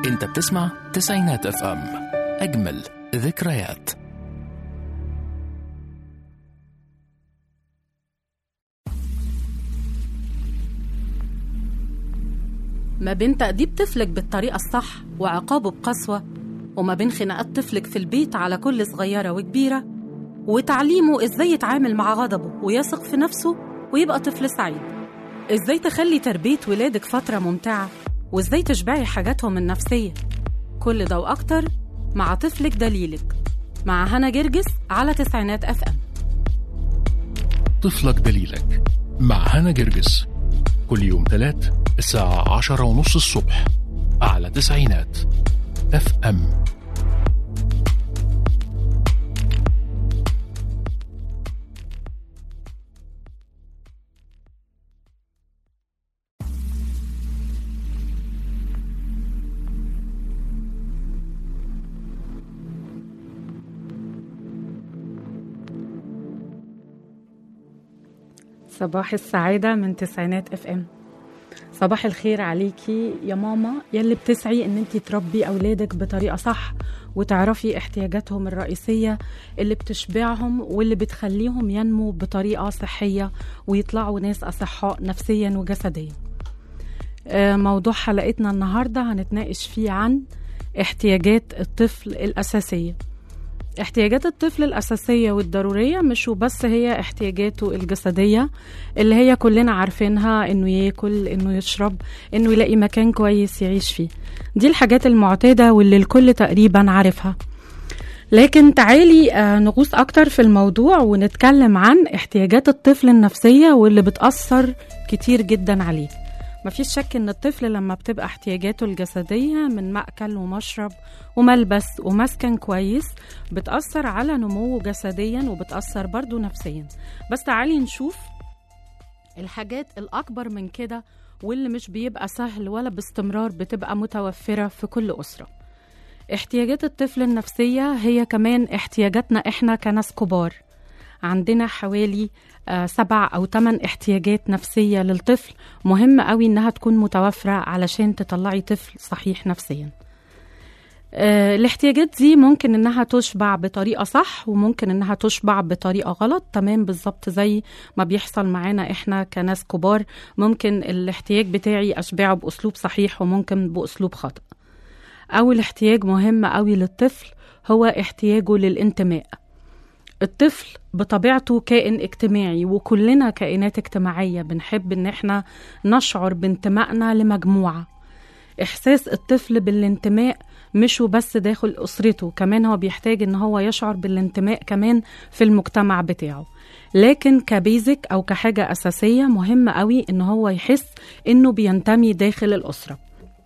انت بتسمع تسعينات اف ام اجمل ذكريات ما بين تأديب طفلك بالطريقة الصح وعقابه بقسوة وما بين خناقات طفلك في البيت على كل صغيرة وكبيرة وتعليمه إزاي يتعامل مع غضبه ويثق في نفسه ويبقى طفل سعيد إزاي تخلي تربية ولادك فترة ممتعة وإزاي تشبعي حاجاتهم النفسية كل ده وأكتر مع طفلك دليلك مع هنا جرجس على تسعينات أف أم طفلك دليلك مع هنا جرجس كل يوم تلات الساعة عشرة ونص الصبح على تسعينات اف ام صباح السعادة من تسعينات اف ام صباح الخير عليكي يا ماما يلي بتسعي ان انت تربي اولادك بطريقة صح وتعرفي احتياجاتهم الرئيسية اللي بتشبعهم واللي بتخليهم ينمو بطريقة صحية ويطلعوا ناس أصحاء نفسيا وجسديا آه، موضوع حلقتنا النهاردة هنتناقش فيه عن احتياجات الطفل الأساسية احتياجات الطفل الأساسية والضرورية مش وبس هي احتياجاته الجسدية اللي هي كلنا عارفينها انه ياكل انه يشرب انه يلاقي مكان كويس يعيش فيه دي الحاجات المعتادة واللي الكل تقريبا عارفها لكن تعالي آه، نغوص أكتر في الموضوع ونتكلم عن احتياجات الطفل النفسية واللي بتأثر كتير جدا عليه مفيش شك ان الطفل لما بتبقى احتياجاته الجسدية من مأكل ومشرب وملبس ومسكن كويس بتأثر على نموه جسديا وبتأثر برضو نفسيا بس تعالي نشوف الحاجات الأكبر من كده واللي مش بيبقى سهل ولا باستمرار بتبقى متوفرة في كل أسرة احتياجات الطفل النفسية هي كمان احتياجاتنا احنا كناس كبار عندنا حوالي آه، سبع أو ثمان احتياجات نفسية للطفل مهم قوي إنها تكون متوفرة علشان تطلعي طفل صحيح نفسيا آه، الاحتياجات دي ممكن انها تشبع بطريقه صح وممكن انها تشبع بطريقه غلط تمام بالظبط زي ما بيحصل معانا احنا كناس كبار ممكن الاحتياج بتاعي اشبعه باسلوب صحيح وممكن باسلوب خاطئ اول احتياج مهم قوي للطفل هو احتياجه للانتماء الطفل بطبيعته كائن اجتماعي وكلنا كائنات اجتماعيه بنحب ان احنا نشعر بانتمائنا لمجموعه احساس الطفل بالانتماء مش وبس داخل اسرته كمان هو بيحتاج ان هو يشعر بالانتماء كمان في المجتمع بتاعه لكن كبيزك او كحاجه اساسيه مهم قوي ان هو يحس انه بينتمي داخل الاسره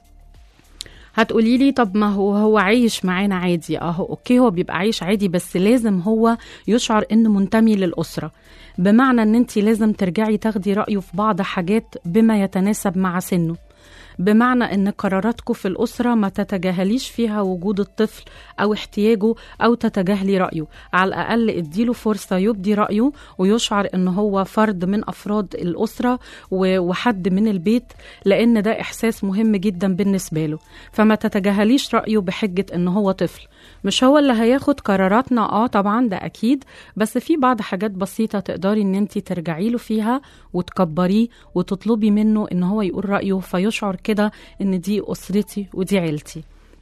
هتقولي لي طب ما هو هو عايش معانا عادي اه اوكي هو بيبقى عايش عادي بس لازم هو يشعر انه منتمي للاسره بمعنى ان انت لازم ترجعي تاخدي رايه في بعض حاجات بما يتناسب مع سنه بمعنى ان قراراتكم في الاسره ما تتجاهليش فيها وجود الطفل او احتياجه او تتجاهلي رايه على الاقل اديله فرصه يبدي رايه ويشعر ان هو فرد من افراد الاسره و- وحد من البيت لان ده احساس مهم جدا بالنسبه له فما تتجاهليش رايه بحجه ان هو طفل مش هو اللي هياخد قراراتنا اه طبعا ده اكيد بس في بعض حاجات بسيطه تقدري ان انت ترجعي له فيها وتكبريه وتطلبي منه ان هو يقول رايه فيشعر كده ان دي اسرتي ودي عيلتي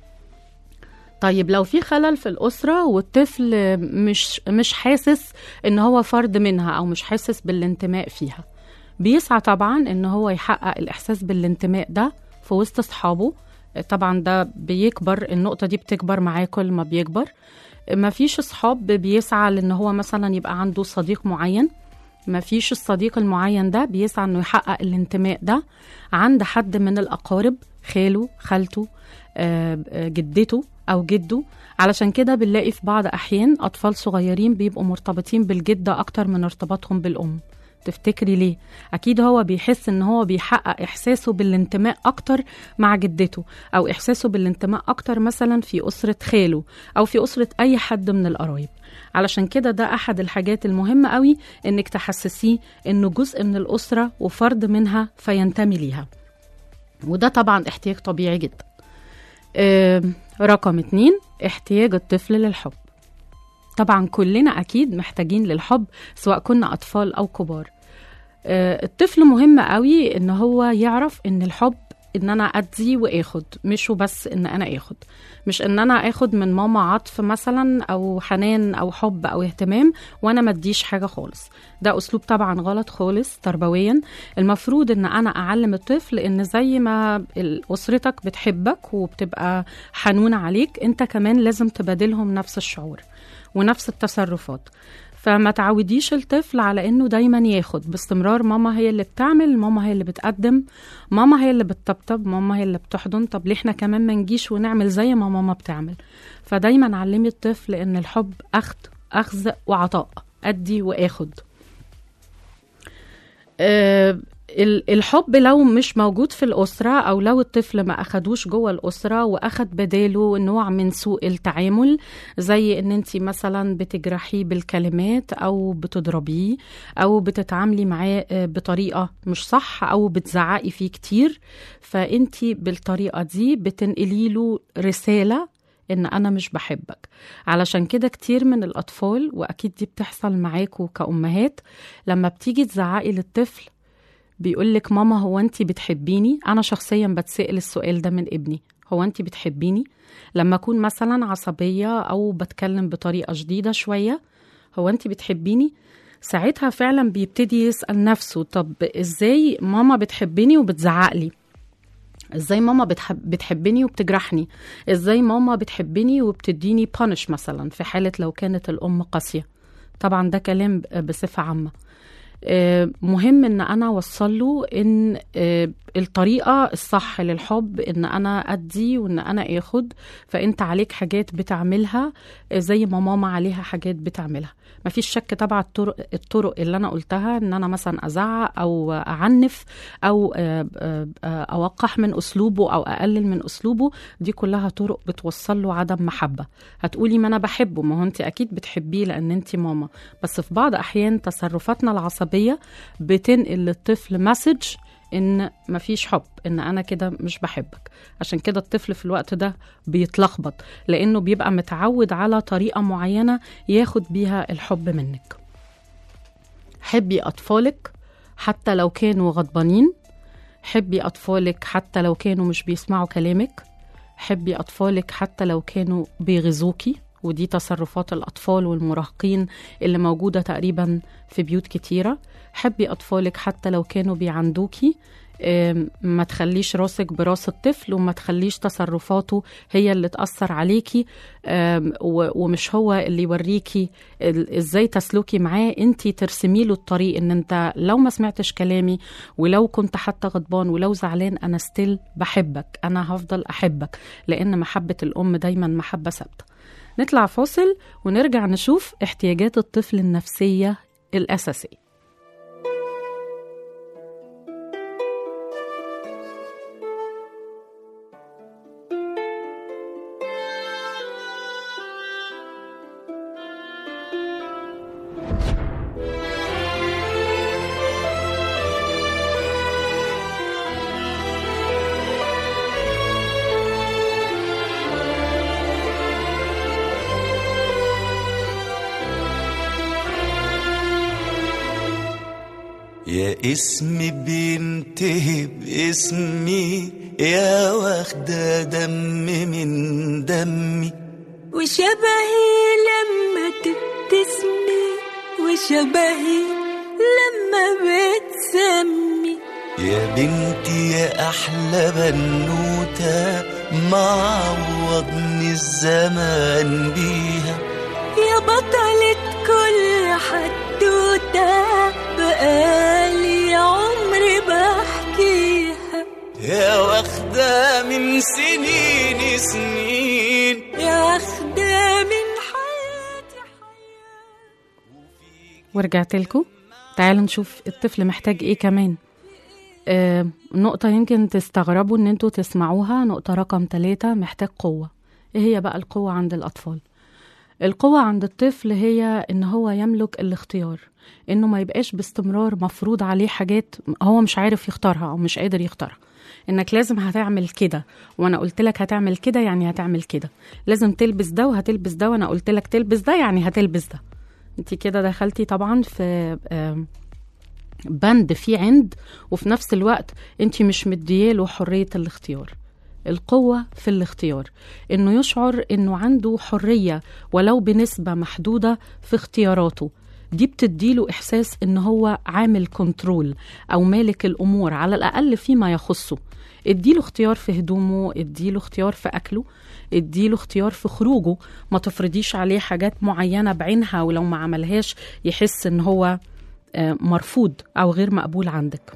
طيب لو في خلل في الأسرة والطفل مش مش حاسس إن هو فرد منها أو مش حاسس بالانتماء فيها بيسعى طبعا إن هو يحقق الإحساس بالانتماء ده في وسط أصحابه طبعا ده بيكبر النقطة دي بتكبر معاه كل ما بيكبر ما فيش أصحاب بيسعى لأن هو مثلا يبقى عنده صديق معين ما فيش الصديق المعين ده بيسعى انه يحقق الانتماء ده عند حد من الاقارب خاله خالته آه، آه، جدته او جده علشان كده بنلاقي في بعض احيان اطفال صغيرين بيبقوا مرتبطين بالجده اكتر من ارتباطهم بالام تفتكري ليه اكيد هو بيحس ان هو بيحقق احساسه بالانتماء اكتر مع جدته او احساسه بالانتماء اكتر مثلا في اسره خاله او في اسره اي حد من القرايب علشان كده ده احد الحاجات المهمه قوي انك تحسسيه انه جزء من الاسره وفرد منها فينتمي ليها وده طبعا احتياج طبيعي جدا آه، رقم اتنين احتياج الطفل للحب طبعا كلنا أكيد محتاجين للحب سواء كنا أطفال أو كبار آه، الطفل مهم قوي ان هو يعرف ان الحب ان انا ادي واخد مش وبس ان انا اخد مش ان انا اخد من ماما عطف مثلا او حنان او حب او اهتمام وانا ما اديش حاجه خالص ده اسلوب طبعا غلط خالص تربويا المفروض ان انا اعلم الطفل ان زي ما ال- اسرتك بتحبك وبتبقى حنونه عليك انت كمان لازم تبادلهم نفس الشعور ونفس التصرفات فما تعوديش الطفل على انه دايما ياخد باستمرار ماما هي اللي بتعمل ماما هي اللي بتقدم ماما هي اللي بتطبطب ماما هي اللي بتحضن طب ليه احنا كمان ما نجيش ونعمل زي ما ماما بتعمل فدايما علمي الطفل ان الحب اخذ اخذ وعطاء ادي واخد آه، ال- الحب لو مش موجود في الأسرة أو لو الطفل ما أخدوش جوه الأسرة وأخد بداله نوع من سوء التعامل زي إن أنت مثلا بتجرحيه بالكلمات أو بتضربيه أو بتتعاملي معاه آه، بطريقة مش صح أو بتزعقي فيه كتير فأنت بالطريقة دي بتنقلي له رسالة ان انا مش بحبك علشان كده كتير من الاطفال واكيد دي بتحصل معاكوا كامهات لما بتيجي تزعقي للطفل بيقولك ماما هو انت بتحبيني انا شخصيا بتسأل السؤال ده من ابني هو انت بتحبيني لما اكون مثلا عصبيه او بتكلم بطريقه شديده شويه هو انت بتحبيني ساعتها فعلا بيبتدي يسأل نفسه طب ازاي ماما بتحبني وبتزعقلي ازاي ماما بتحب بتحبني وبتجرحني ازاي ماما بتحبني وبتديني بانش مثلا في حالة لو كانت الأم قاسية طبعا ده كلام بصفة عامة آه، مهم ان انا اوصل له ان آه، الطريقه الصح للحب ان انا ادي وان انا اخد فانت عليك حاجات بتعملها آه، زي ما ماما عليها حاجات بتعملها مفيش شك طبعا الطرق الطرق اللي انا قلتها ان انا مثلا ازعق او اعنف او آه، آه، آه، اوقح من اسلوبه او اقلل من اسلوبه دي كلها طرق بتوصل له عدم محبه هتقولي ما انا بحبه ما هو انت اكيد بتحبيه لان انت ماما بس في بعض احيان تصرفاتنا العصبيه بتنقل للطفل مسج ان مفيش حب ان انا كده مش بحبك عشان كده الطفل في الوقت ده بيتلخبط لانه بيبقى متعود على طريقه معينه ياخد بيها الحب منك حبي اطفالك حتى لو كانوا غضبانين حبي اطفالك حتى لو كانوا مش بيسمعوا كلامك حبي اطفالك حتى لو كانوا بيغزوكي ودي تصرفات الأطفال والمراهقين اللي موجودة تقريبا في بيوت كتيرة حبي أطفالك حتى لو كانوا بيعندوكي آم، ما تخليش راسك براس الطفل وما تخليش تصرفاته هي اللي تأثر عليكي آم، و- ومش هو اللي يوريكي ال- ازاي تسلكي معاه انت ترسمي له الطريق ان انت لو ما سمعتش كلامي ولو كنت حتى غضبان ولو زعلان انا ستيل بحبك انا هفضل احبك لان محبة الام دايما محبة ثابتة نطلع فاصل ونرجع نشوف احتياجات الطفل النفسية الأساسية يا اسمي بينتهي باسمي يا واخدة دم من دمي وشبهي لما تبتسمي وشبهي لما بتسمي يا بنتي يا أحلى بنوتة معوضني الزمان بيها يا بطلة كل حدوتة بقالي عمري بحكيها يا واخدة من سنين سنين يا واخدة من حياتي حياة ورجعت لكم تعالوا نشوف الطفل محتاج ايه كمان آه نقطة يمكن تستغربوا ان انتوا تسمعوها نقطة رقم ثلاثة محتاج قوة ايه هي بقى القوة عند الأطفال القوة عند الطفل هي إن هو يملك الاختيار إنه ما يبقاش باستمرار مفروض عليه حاجات هو مش عارف يختارها أو مش قادر يختارها إنك لازم هتعمل كده وأنا قلت لك هتعمل كده يعني هتعمل كده لازم تلبس ده وهتلبس ده وأنا قلت لك تلبس ده يعني هتلبس ده انت كده دخلتي طبعا في آم، بند فيه عند وفي نفس الوقت انت مش مدياله حرية الاختيار القوة في الاختيار انه يشعر انه عنده حرية ولو بنسبة محدودة في اختياراته دي بتديله احساس ان هو عامل كنترول او مالك الامور على الاقل فيما يخصه اديله اختيار في هدومه اديله اختيار في اكله اديله اختيار في خروجه ما تفرضيش عليه حاجات معينة بعينها ولو ما عملهاش يحس ان هو آه، مرفوض او غير مقبول عندك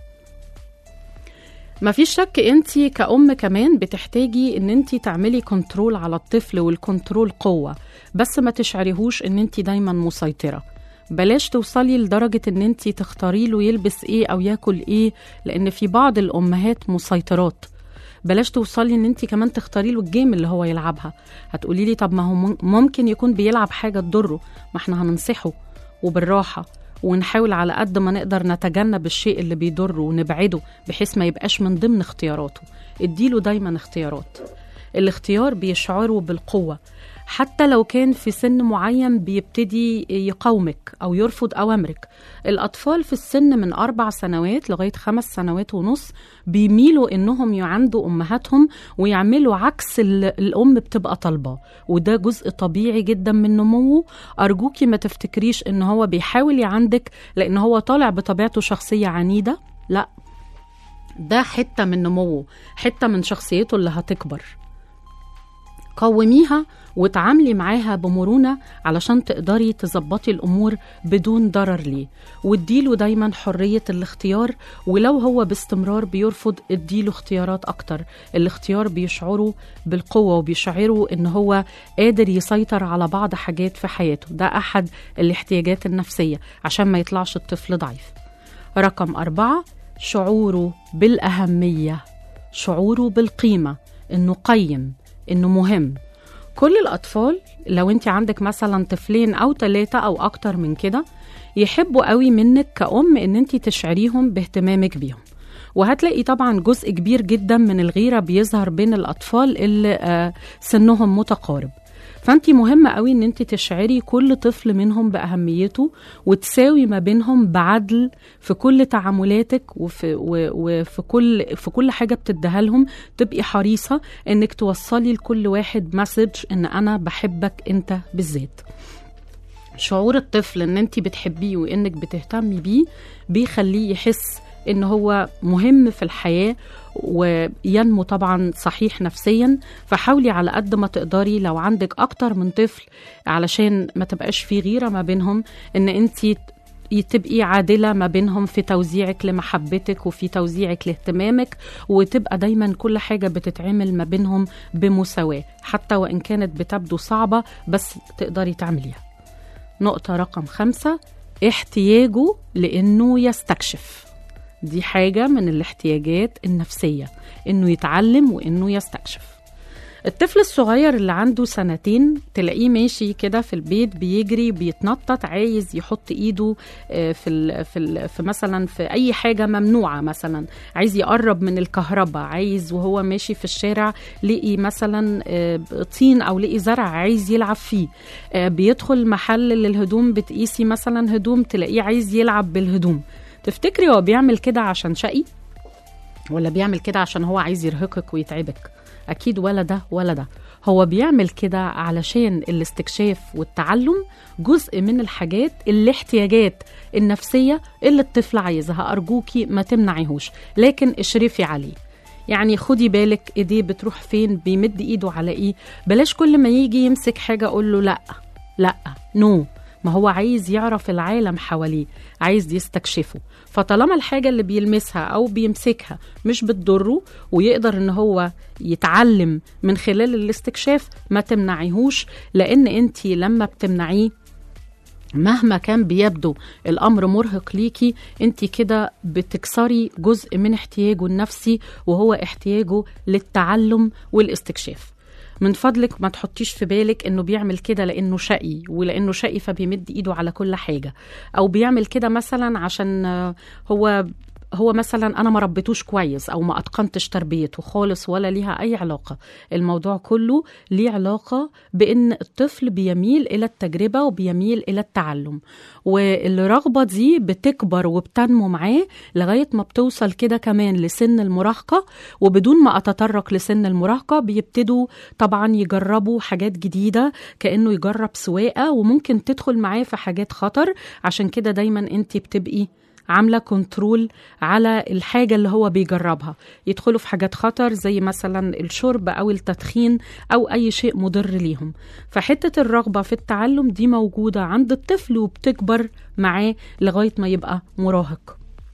ما فيش شك انت كأم كمان بتحتاجي ان انت تعملي كنترول على الطفل والكنترول قوة بس ما تشعريهوش ان انت دايما مسيطرة بلاش توصلي لدرجة ان انت تختاري له يلبس ايه او ياكل ايه لان في بعض الامهات مسيطرات بلاش توصلي ان انت كمان تختاري له الجيم اللي هو يلعبها هتقولي لي طب ما هو مم- ممكن يكون بيلعب حاجة تضره ما احنا هننصحه وبالراحة ونحاول على قد ما نقدر نتجنب الشيء اللي بيضره ونبعده بحيث ما يبقاش من ضمن اختياراته اديله دايما اختيارات الاختيار بيشعره بالقوة حتى لو كان في سن معين بيبتدي يقاومك أو يرفض أوامرك الأطفال في السن من أربع سنوات لغاية خمس سنوات ونص بيميلوا إنهم يعندوا أمهاتهم ويعملوا عكس اللي الأم بتبقى طالباه وده جزء طبيعي جدا من نموه أرجوكي ما تفتكريش إن هو بيحاول يعندك لأن هو طالع بطبيعته شخصية عنيدة لا ده حتة من نموه حتة من شخصيته اللي هتكبر قوميها وتعاملي معاها بمرونة علشان تقدري تظبطي الأمور بدون ضرر ليه واديله دايما حرية الاختيار ولو هو باستمرار بيرفض اديله اختيارات أكتر الاختيار بيشعره بالقوة وبيشعره إن هو قادر يسيطر على بعض حاجات في حياته ده أحد الاحتياجات النفسية عشان ما يطلعش الطفل ضعيف رقم أربعة شعوره بالأهمية شعوره بالقيمة إنه قيم إنه مهم كل الأطفال لو أنت عندك مثلا طفلين أو ثلاثة أو أكتر من كده يحبوا قوي منك كأم إن أنت تشعريهم باهتمامك بيهم وهتلاقي طبعا جزء كبير جدا من الغيرة بيظهر بين الأطفال اللي آه، سنهم متقارب فانت مهمة قوي ان انت تشعري كل طفل منهم بأهميته وتساوي ما بينهم بعدل في كل تعاملاتك وفي, و- وفي كل في كل حاجة بتديها لهم تبقي حريصة انك توصلي لكل واحد مسج ان انا بحبك انت بالذات شعور الطفل ان انت بتحبيه وانك بتهتمي بيه بيخليه يحس ان هو مهم في الحياه وينمو طبعا صحيح نفسيا فحاولي على قد ما تقدري لو عندك اكتر من طفل علشان ما تبقاش في غيره ما بينهم ان انت تبقي عادلة ما بينهم في توزيعك لمحبتك وفي توزيعك لاهتمامك وتبقى دايما كل حاجة بتتعمل ما بينهم بمساواة حتى وإن كانت بتبدو صعبة بس تقدري تعمليها نقطة رقم خمسة احتياجه لأنه يستكشف دي حاجة من الاحتياجات النفسية إنه يتعلم وإنه يستكشف الطفل الصغير اللي عنده سنتين تلاقيه ماشي كده في البيت بيجري بيتنطط عايز يحط ايده آه، في ال في ال في مثلا في اي حاجه ممنوعه مثلا عايز يقرب من الكهرباء عايز وهو ماشي في الشارع لقي مثلا آه، طين او لقي زرع عايز يلعب فيه آه، بيدخل محل للهدوم بتقيسي مثلا هدوم تلاقيه عايز يلعب بالهدوم تفتكري هو بيعمل كده عشان شقي ولا بيعمل كده عشان هو عايز يرهقك ويتعبك اكيد ولا ده ولا ده هو بيعمل كده علشان الاستكشاف والتعلم جزء من الحاجات الاحتياجات النفسيه اللي الطفل عايزها ارجوكي ما تمنعيهوش لكن اشرفي عليه يعني خدي بالك ايديه بتروح فين بيمد ايده على ايه بلاش كل ما يجي يمسك حاجه اقول له لا لا نو ما هو عايز يعرف العالم حواليه عايز يستكشفه فطالما الحاجة اللي بيلمسها أو بيمسكها مش بتضره ويقدر إن هو يتعلم من خلال الاستكشاف ما تمنعيهوش لأن أنت لما بتمنعيه مهما كان بيبدو الامر مرهق ليكي انت كده بتكسري جزء من احتياجه النفسي وهو احتياجه للتعلم والاستكشاف من فضلك ما تحطيش في بالك انه بيعمل كده لانه شقي ولانه شقي فبيمد ايده على كل حاجه او بيعمل كده مثلا عشان آه، هو هو مثلا انا ما ربيتوش كويس او ما اتقنتش تربيته خالص ولا ليها اي علاقه الموضوع كله ليه علاقه بان الطفل بيميل الى التجربه وبيميل الى التعلم والرغبه دي بتكبر وبتنمو معاه لغايه ما بتوصل كده كمان لسن المراهقه وبدون ما اتطرق لسن المراهقه بيبتدوا طبعا يجربوا حاجات جديده كانه يجرب سواقه وممكن تدخل معاه في حاجات خطر عشان كده دايما انت بتبقي عامله كنترول على الحاجه اللي هو بيجربها يدخلوا في حاجات خطر زي مثلا الشرب او التدخين او اي شيء مضر ليهم فحته الرغبه في التعلم دي موجوده عند الطفل وبتكبر معاه لغايه ما يبقى مراهق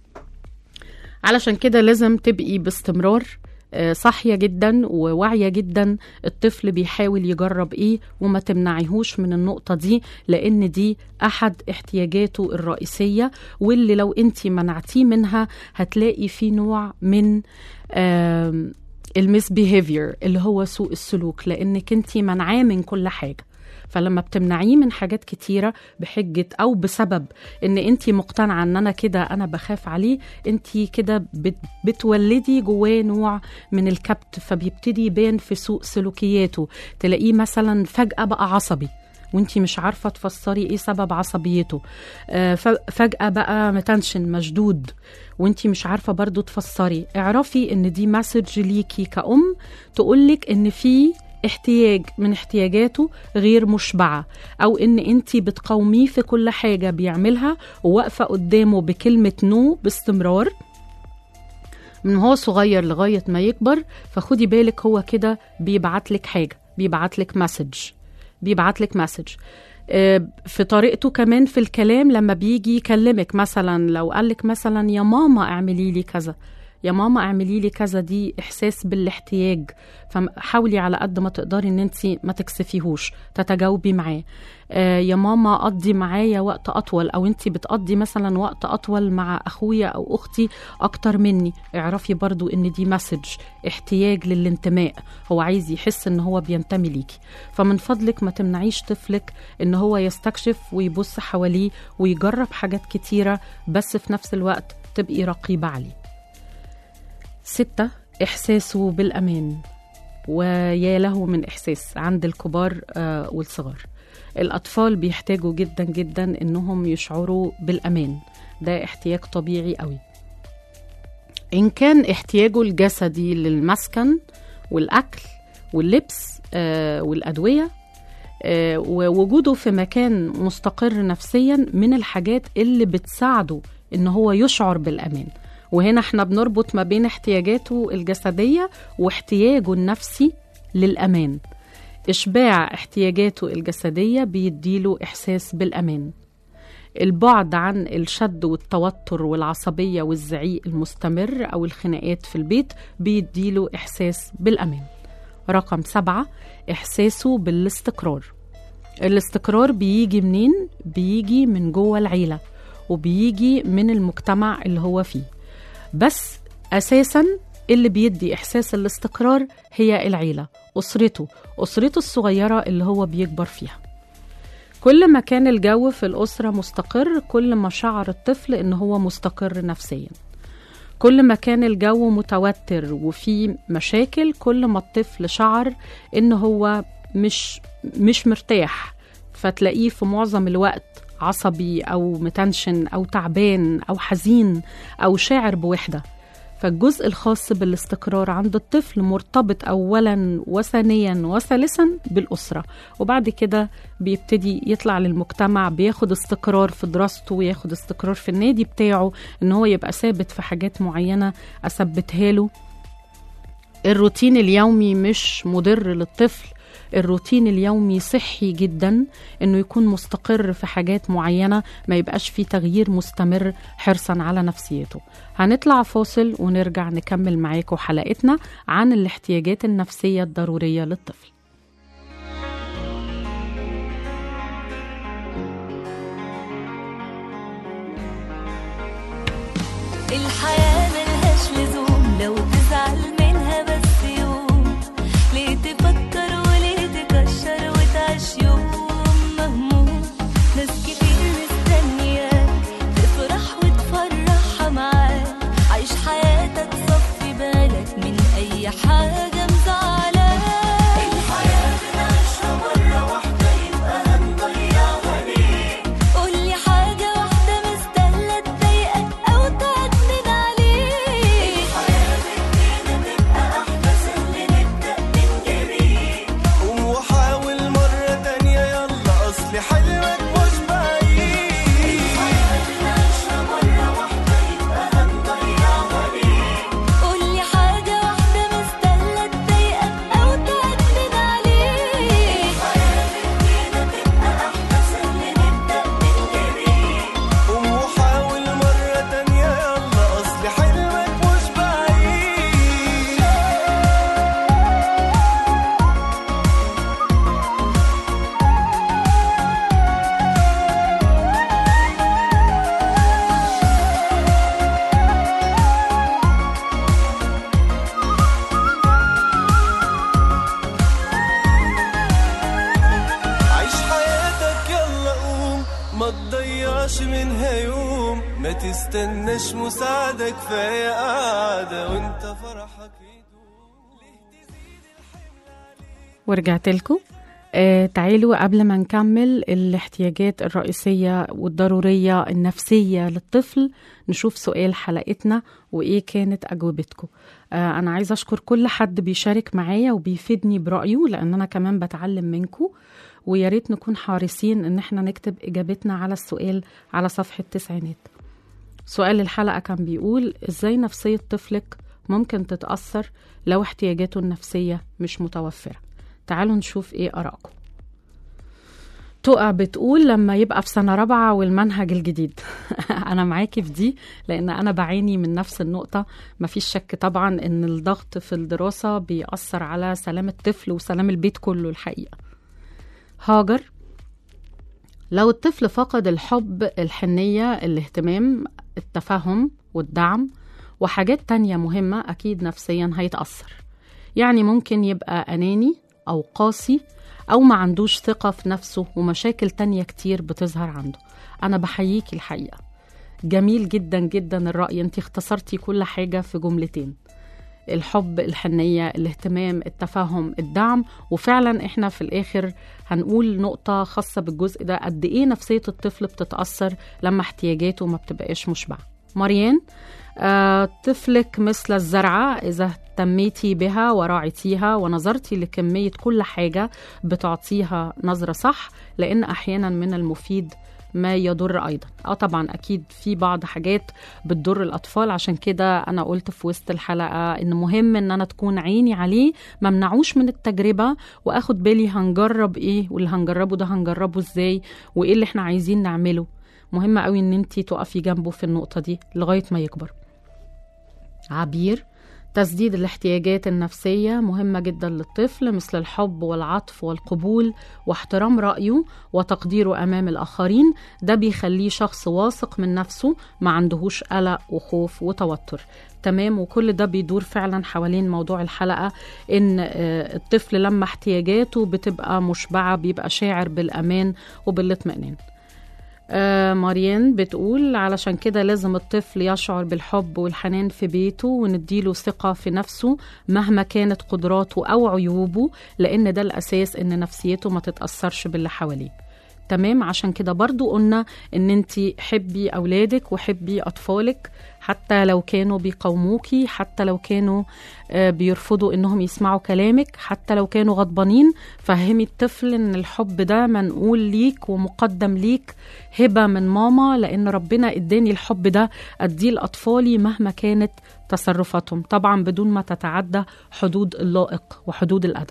علشان كده لازم تبقي باستمرار آه، صاحية جدا وواعية جدا الطفل بيحاول يجرب ايه وما تمنعيهوش من النقطة دي لان دي احد احتياجاته الرئيسية واللي لو انت منعتيه منها هتلاقي فيه نوع من آم، المس بيهيفير اللي هو سوء السلوك لانك انت منعاه من كل حاجة فلما بتمنعيه من حاجات كتيرة بحجة أو بسبب إن أنت مقتنعة إن أنا كده أنا بخاف عليه أنت كده بت- بتولدي جواه نوع من الكبت فبيبتدي يبان في سوء سلوكياته تلاقيه مثلا فجأة بقى عصبي وانتي مش عارفة تفسري ايه سبب عصبيته آه، ف- فجأة بقى متنشن مشدود وانتي مش عارفة برضو تفسري اعرفي ان دي مسج ليكي كأم تقولك ان في احتياج من احتياجاته غير مشبعة أو إن أنت بتقاوميه في كل حاجة بيعملها وواقفة قدامه بكلمة نو باستمرار من هو صغير لغاية ما يكبر فخدي بالك هو كده بيبعتلك حاجة بيبعتلك مسج بيبعتلك مسج آه، في طريقته كمان في الكلام لما بيجي يكلمك مثلا لو قالك مثلا يا ماما اعملي لي كذا يا ماما اعملي لي كذا دي احساس بالاحتياج فحاولي على قد ما تقدري ان انت ما تكسفيهوش تتجاوبي معاه آه يا ماما قضي معايا وقت اطول او انت بتقضي مثلا وقت اطول مع اخويا او اختي اكتر مني اعرفي برضو ان دي مسج احتياج للانتماء هو عايز يحس ان هو بينتمي ليكي فمن فضلك ما تمنعيش طفلك ان هو يستكشف ويبص حواليه ويجرب حاجات كتيره بس في نفس الوقت تبقي رقيبه عليه ستة إحساسه بالأمان ويا له من إحساس عند الكبار آه، والصغار الأطفال بيحتاجوا جدا جدا إنهم يشعروا بالأمان ده احتياج طبيعي قوي إن كان احتياجه الجسدي للمسكن والأكل واللبس آه، والأدوية آه، ووجوده في مكان مستقر نفسيا من الحاجات اللي بتساعده إن هو يشعر بالأمان وهنا احنا بنربط ما بين احتياجاته الجسدية واحتياجه النفسي للأمان إشباع احتياجاته الجسدية بيديله إحساس بالأمان البعد عن الشد والتوتر والعصبية والزعيق المستمر أو الخناقات في البيت بيديله إحساس بالأمان رقم سبعة إحساسه بالاستقرار الاستقرار بيجي منين؟ بيجي من جوه العيلة وبيجي من المجتمع اللي هو فيه بس اساسا اللي بيدي احساس الاستقرار هي العيله اسرته اسرته الصغيره اللي هو بيكبر فيها كل ما كان الجو في الاسره مستقر كل ما شعر الطفل ان هو مستقر نفسيا كل ما كان الجو متوتر وفي مشاكل كل ما الطفل شعر ان هو مش مش مرتاح فتلاقيه في معظم الوقت عصبي او متنشن او تعبان او حزين او شاعر بوحده فالجزء الخاص بالاستقرار عند الطفل مرتبط اولا وثانيا وثالثا بالاسره وبعد كده بيبتدي يطلع للمجتمع بياخد استقرار في دراسته وياخد استقرار في النادي بتاعه ان هو يبقى ثابت في حاجات معينه اثبتها له الروتين اليومي مش مضر للطفل الروتين اليومي صحي جدا انه يكون مستقر في حاجات معينه ما يبقاش فيه تغيير مستمر حرصا على نفسيته هنطلع فاصل ونرجع نكمل معاكم حلقتنا عن الاحتياجات النفسيه الضروريه للطفل الحياة ملهاش لزوم لو تزعل منها بس يوم ليه تفكر وليه تستناش مساعدة كفاية قاعدة وانت فرحك ورجعت لكم آه تعالوا قبل ما نكمل الاحتياجات الرئيسية والضرورية النفسية للطفل نشوف سؤال حلقتنا وإيه كانت أجوبتكم آه أنا عايزة أشكر كل حد بيشارك معايا وبيفيدني برأيه لأن أنا كمان بتعلم منكم ويا ريت نكون حريصين إن احنا نكتب إجابتنا على السؤال على صفحة تسعينات سؤال الحلقة كان بيقول إزاي نفسية طفلك ممكن تتأثر لو احتياجاته النفسية مش متوفرة تعالوا نشوف ايه آرائكم تقع بتقول لما يبقى في سنة رابعة والمنهج الجديد أنا معاكي في دي لأن أنا بعاني من نفس النقطة مفيش شك طبعا إن الضغط في الدراسة بيأثر على سلام الطفل وسلام البيت كله الحقيقة هاجر لو الطفل فقد الحب الحنية الاهتمام التفهم والدعم وحاجات تانية مهمة أكيد نفسيا هيتأثر يعني ممكن يبقى أناني أو قاسي أو ما عندوش ثقة في نفسه ومشاكل تانية كتير بتظهر عنده أنا بحييكي الحقيقة جميل جدا جدا الرأي انت اختصرتي كل حاجة في جملتين الحب الحنية الاهتمام التفهم الدعم وفعلا احنا في الآخر هنقول نقطة خاصة بالجزء ده قد ايه نفسية الطفل بتتأثر لما احتياجاته ما بتبقاش مشبعة مريان آه، طفلك مثل الزرعة إذا اهتميتي بها وراعيتيها ونظرتي لكمية كل حاجة بتعطيها نظرة صح لأن أحيانا من المفيد ما يضر أيضا اه طبعا أكيد في بعض حاجات بتضر الأطفال عشان كده أنا قلت في وسط الحلقة إن مهم إن أنا تكون عيني عليه ما منعوش من التجربة وأخد بالي هنجرب إيه واللي هنجربه ده هنجربه إزاي وإيه اللي إحنا عايزين نعمله مهم قوي إن أنتي تقفي جنبه في النقطة دي لغاية ما يكبر عبير تسديد الاحتياجات النفسية مهمة جدا للطفل مثل الحب والعطف والقبول واحترام رأيه وتقديره أمام الآخرين ده بيخليه شخص واثق من نفسه ما عندهوش قلق وخوف وتوتر تمام وكل ده بيدور فعلا حوالين موضوع الحلقة إن آه، الطفل لما احتياجاته بتبقى مشبعة بيبقى شاعر بالأمان وبالاطمئنان آه ماريان بتقول علشان كده لازم الطفل يشعر بالحب والحنان في بيته ونديله ثقة في نفسه مهما كانت قدراته أو عيوبه لأن ده الأساس إن نفسيته ما تتأثرش باللي حواليه تمام عشان كده برضو قلنا ان انت حبي اولادك وحبي اطفالك حتى لو كانوا بيقاوموكي حتى لو كانوا آه، بيرفضوا انهم يسمعوا كلامك حتى لو كانوا غضبانين فهمي الطفل ان الحب ده منقول ليك ومقدم ليك هبه من ماما لان ربنا اداني الحب ده اديه لاطفالي مهما كانت تصرفاتهم طبعا بدون ما تتعدى حدود اللائق وحدود الادب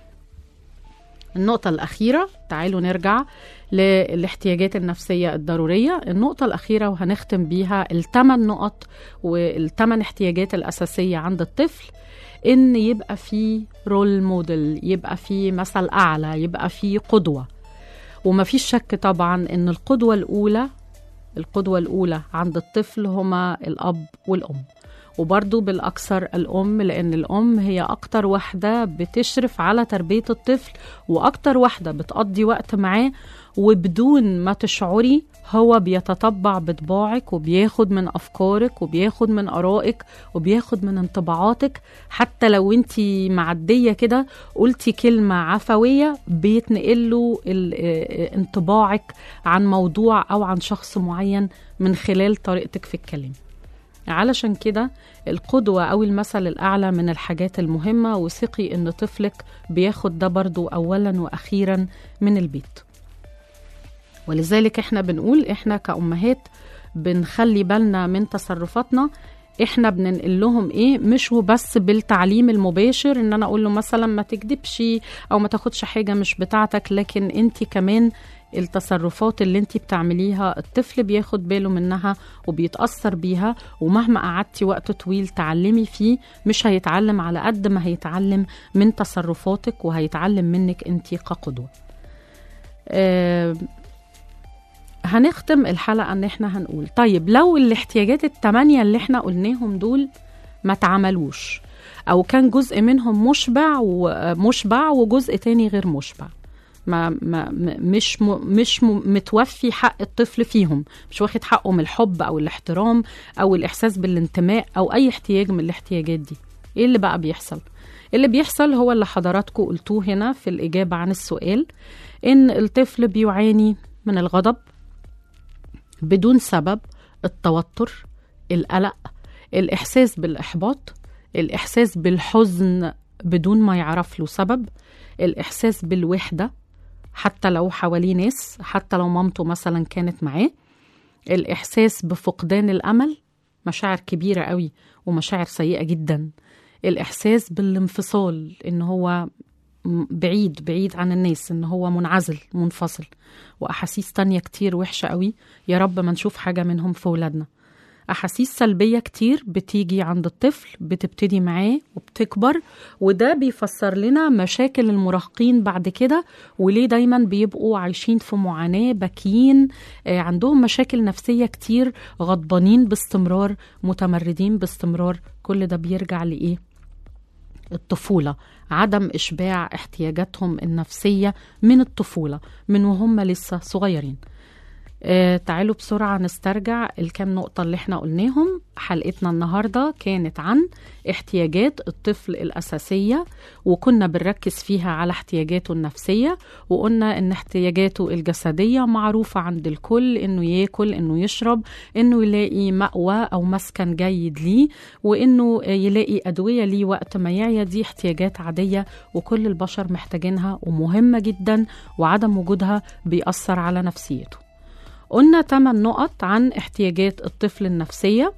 النقطة الأخيرة تعالوا نرجع للاحتياجات النفسية الضرورية النقطة الأخيرة وهنختم بيها الثمان نقط والثمان احتياجات الأساسية عند الطفل إن يبقى في رول موديل يبقى في مثل أعلى يبقى في قدوة ومفيش شك طبعا إن القدوة الأولى القدوة الأولى عند الطفل هما الأب والأم وبرضو بالأكثر الأم لأن الأم هي أكتر واحدة بتشرف على تربية الطفل وأكتر واحدة بتقضي وقت معاه وبدون ما تشعري هو بيتطبع بطباعك وبياخد من أفكارك وبياخد من آرائك وبياخد من انطباعاتك حتى لو انت معدية كده قلتي كلمة عفوية بيتنقل له ال- آه، انطباعك عن موضوع أو عن شخص معين من خلال طريقتك في الكلام علشان كده القدوة أو المثل الأعلى من الحاجات المهمة وثقي إن طفلك بياخد ده برضو أولا وأخيرا من البيت ولذلك احنا بنقول احنا كأمهات بنخلي بالنا من تصرفاتنا احنا بننقل لهم ايه مش هو بس بالتعليم المباشر ان انا اقول له مثلا ما تكدبش او ما تاخدش حاجه مش بتاعتك لكن انت كمان التصرفات اللي انت بتعمليها الطفل بياخد باله منها وبيتأثر بيها ومهما قعدتي وقت طويل تعلمي فيه مش هيتعلم على قد ما هيتعلم من تصرفاتك وهيتعلم منك انت كقدوة آه هنختم الحلقة ان احنا هنقول طيب لو الاحتياجات التمانية اللي احنا قلناهم دول ما تعملوش او كان جزء منهم مشبع ومشبع وجزء تاني غير مشبع ما ما م- مش م مش م متوفي حق الطفل فيهم مش واخد حقه من الحب او الاحترام او الاحساس بالانتماء او اي احتياج من الاحتياجات دي ايه اللي بقى بيحصل اللي بيحصل هو اللي حضراتكم قلتوه هنا في الإجابة عن السؤال إن الطفل بيعاني من الغضب بدون سبب التوتر القلق الإحساس بالإحباط الإحساس بالحزن بدون ما يعرف له سبب الإحساس بالوحدة حتى لو حواليه ناس حتى لو مامته مثلا كانت معاه الإحساس بفقدان الأمل مشاعر كبيرة قوي ومشاعر سيئة جدا الإحساس بالانفصال إن هو م- بعيد بعيد عن الناس إن هو منعزل منفصل وأحاسيس تانية كتير وحشة قوي يا رب ما نشوف حاجة منهم في ولادنا أحاسيس سلبية كتير بتيجي عند الطفل بتبتدي معاه وبتكبر وده بيفسر لنا مشاكل المراهقين بعد كده وليه دايما بيبقوا عايشين في معاناة باكيين آه، عندهم مشاكل نفسية كتير غضبانين باستمرار متمردين باستمرار كل ده بيرجع لإيه؟ الطفولة عدم إشباع احتياجاتهم النفسية من الطفولة من وهم لسه صغيرين آه تعالوا بسرعة نسترجع الكام نقطة اللي احنا قلناهم حلقتنا النهاردة كانت عن احتياجات الطفل الأساسية وكنا بنركز فيها على احتياجاته النفسية وقلنا ان احتياجاته الجسدية معروفة عند الكل انه ياكل انه يشرب انه يلاقي مأوى او مسكن جيد ليه وانه يلاقي أدوية ليه وقت ما يعيا دي احتياجات عادية وكل البشر محتاجينها ومهمة جدا وعدم وجودها بيأثر على نفسيته قلنا 8 نقط عن احتياجات الطفل النفسية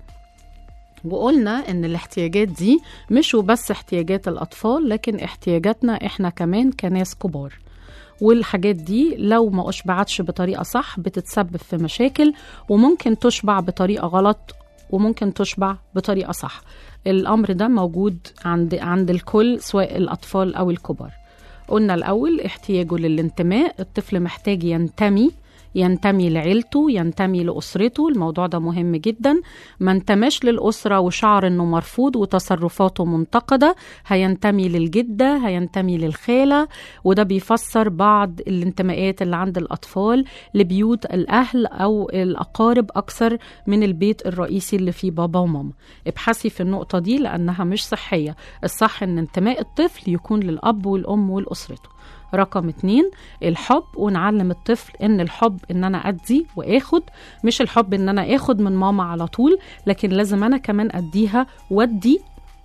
وقلنا ان الاحتياجات دي مش وبس احتياجات الاطفال لكن احتياجاتنا احنا كمان كناس كبار والحاجات دي لو ما اشبعتش بطريقه صح بتتسبب في مشاكل وممكن تشبع بطريقه غلط وممكن تشبع بطريقه صح الامر ده موجود عند عند الكل سواء الاطفال او الكبار قلنا الاول احتياجه للانتماء الطفل محتاج ينتمي ينتمي لعيلته ينتمي لأسرته الموضوع ده مهم جدا ما انتماش للأسرة وشعر انه مرفوض وتصرفاته منتقدة هينتمي للجدة هينتمي للخالة وده بيفسر بعض الانتماءات اللي عند الأطفال لبيوت الأهل أو الأقارب أكثر من البيت الرئيسي اللي فيه بابا وماما ابحثي في النقطة دي لأنها مش صحية الصح ان انتماء الطفل يكون للأب والأم ولأسرته رقم اتنين الحب ونعلم الطفل ان الحب ان انا ادي واخد مش الحب ان انا اخد من ماما على طول لكن لازم انا كمان اديها وادي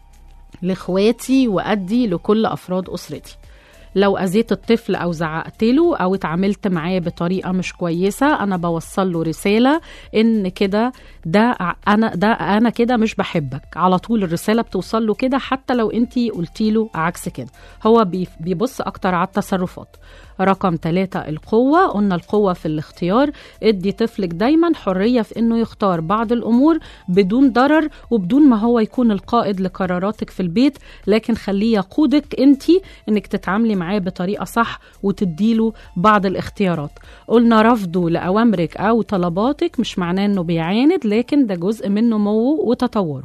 لاخواتي وادي لكل افراد اسرتي لو اذيت الطفل او زعقت له او اتعاملت معاه بطريقه مش كويسه انا بوصل له رساله ان كده ده ع- انا ده انا كده مش بحبك على طول الرساله بتوصل له كده حتى لو انت قلتي له عكس كده هو بي- بيبص اكتر على التصرفات رقم ثلاثة القوة قلنا القوة في الاختيار ادي طفلك دايما حرية في انه يختار بعض الامور بدون ضرر وبدون ما هو يكون القائد لقراراتك في البيت لكن خليه يقودك انت انك تتعاملي معاه بطريقة صح وتديله بعض الاختيارات قلنا رفضه لأوامرك أو طلباتك مش معناه انه بيعاند لكن ده جزء من نموه وتطوره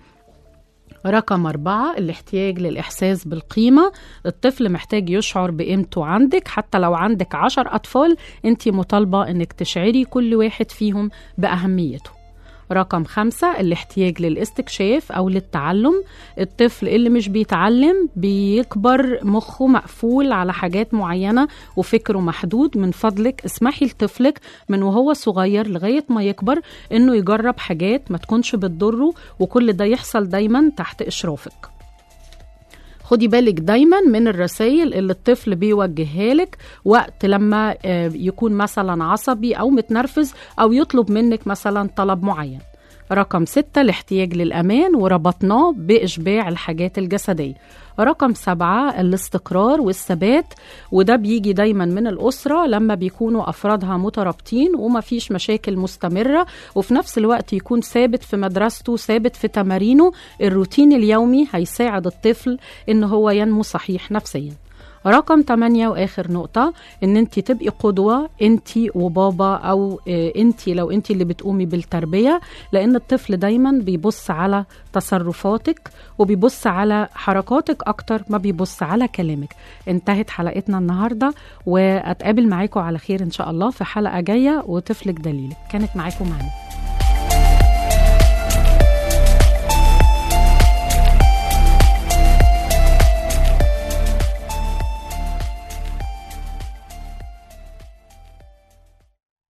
رقم أربعة الاحتياج للإحساس بالقيمة الطفل محتاج يشعر بقيمته عندك حتى لو عندك عشر أطفال أنت مطالبة أنك تشعري كل واحد فيهم بأهميته رقم خمسة الاحتياج للاستكشاف أو للتعلم الطفل اللي مش بيتعلم بيكبر مخه مقفول على حاجات معينة وفكره محدود من فضلك اسمحي لطفلك من وهو صغير لغاية ما يكبر انه يجرب حاجات ما تكونش بتضره وكل ده يحصل دايما تحت إشرافك خدي بالك دايما من الرسائل اللي الطفل بيوجهها لك وقت لما آه، يكون مثلا عصبي او متنرفز او يطلب منك مثلا طلب معين رقم ستة الاحتياج للأمان وربطناه بإشباع الحاجات الجسدية رقم سبعة الاستقرار والثبات وده بيجي دايما من الأسرة لما بيكونوا أفرادها مترابطين وما فيش مشاكل مستمرة وفي نفس الوقت يكون ثابت في مدرسته ثابت في تمارينه الروتين اليومي هيساعد الطفل إن هو ينمو صحيح نفسيا رقم 8 واخر نقطه ان انت تبقي قدوه انت وبابا او انت لو انت اللي بتقومي بالتربيه لان الطفل دايما بيبص على تصرفاتك وبيبص على حركاتك اكتر ما بيبص على كلامك انتهت حلقتنا النهارده واتقابل معاكم على خير ان شاء الله في حلقه جايه وطفلك دليلك كانت معاكم معنا